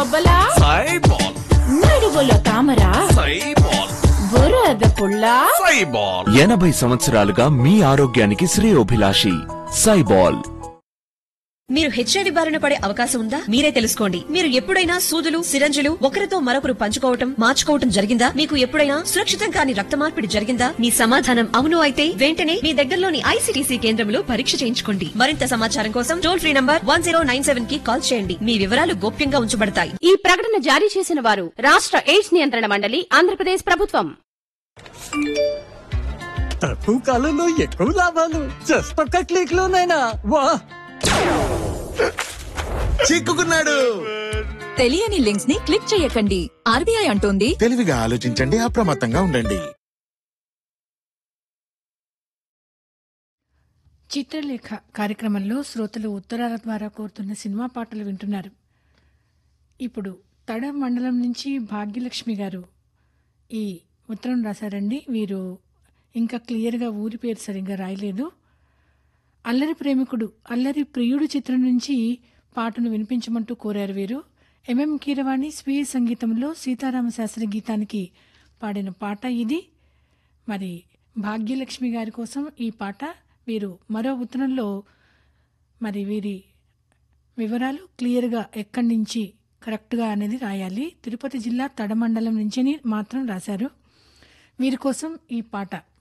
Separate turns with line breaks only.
బొబ్బలా
సైబాల్
నడుగులో తామర
సైబాల్
బురద పుల్ల
సైబాల్
ఎనభై సంవత్సరాలుగా మీ ఆరోగ్యానికి శ్రేయోభిలాషి సైబాల్
మీరు హెచ్ఐవి బారిన పడే అవకాశం ఉందా మీరే తెలుసుకోండి మీరు ఎప్పుడైనా సూదులు సిరంజులు ఒకరితో మరొకరు పంచుకోవటం మార్చుకోవటం జరిగిందా మీకు ఎప్పుడైనా సురక్షితం కాని రక్త మార్పిడి జరిగిందా మీ సమాధానం అవును అయితే వెంటనే మీ దగ్గరలోని ఐసీటీసీ కేంద్రంలో పరీక్ష చేయించుకోండి మరింత సమాచారం కోసం టోల్ ఫ్రీ నంబర్ వన్ కి కాల్ చేయండి మీ వివరాలు గోప్యంగా ఉంచబడతాయి
ఈ ప్రకటన జారీ చేసిన వారు రాష్ట్ర ఎయిడ్స్ నియంత్రణ మండలి ఆంధ్రప్రదేశ్ ప్రభుత్వం
తక్కువ కాలంలో ఎక్కువ లాభాలు జస్ట్ ఒక్క క్లిక్ లోనైనా వా
చిక్కుకున్నాడు
తెలియని లింక్స్ ని క్లిక్ చేయకండి ఆర్బీఐ అంటోంది
తెలివిగా ఆలోచించండి అప్రమత్తంగా ఉండండి
చిత్రలేఖ కార్యక్రమంలో శ్రోతలు ఉత్తరాల ద్వారా కోరుతున్న సినిమా పాటలు వింటున్నారు ఇప్పుడు తడ మండలం నుంచి భాగ్యలక్ష్మి గారు ఈ ఉత్తరం రాశారండి వీరు ఇంకా క్లియర్గా ఊరి పేరు సరిగ్గా రాయలేదు అల్లరి ప్రేమికుడు అల్లరి ప్రియుడు చిత్రం నుంచి పాటను వినిపించమంటూ కోరారు వీరు ఎంఎం కీరవాణి స్వీయ సంగీతంలో సీతారామ శాస్త్రి గీతానికి పాడిన పాట ఇది మరి భాగ్యలక్ష్మి గారి కోసం ఈ పాట వీరు మరో ఉత్తరంలో మరి వీరి వివరాలు క్లియర్గా ఎక్కడి నుంచి కరెక్ట్గా అనేది రాయాలి తిరుపతి జిల్లా తడమండలం నుంచి మాత్రం రాశారు వీరి కోసం ఈ పాట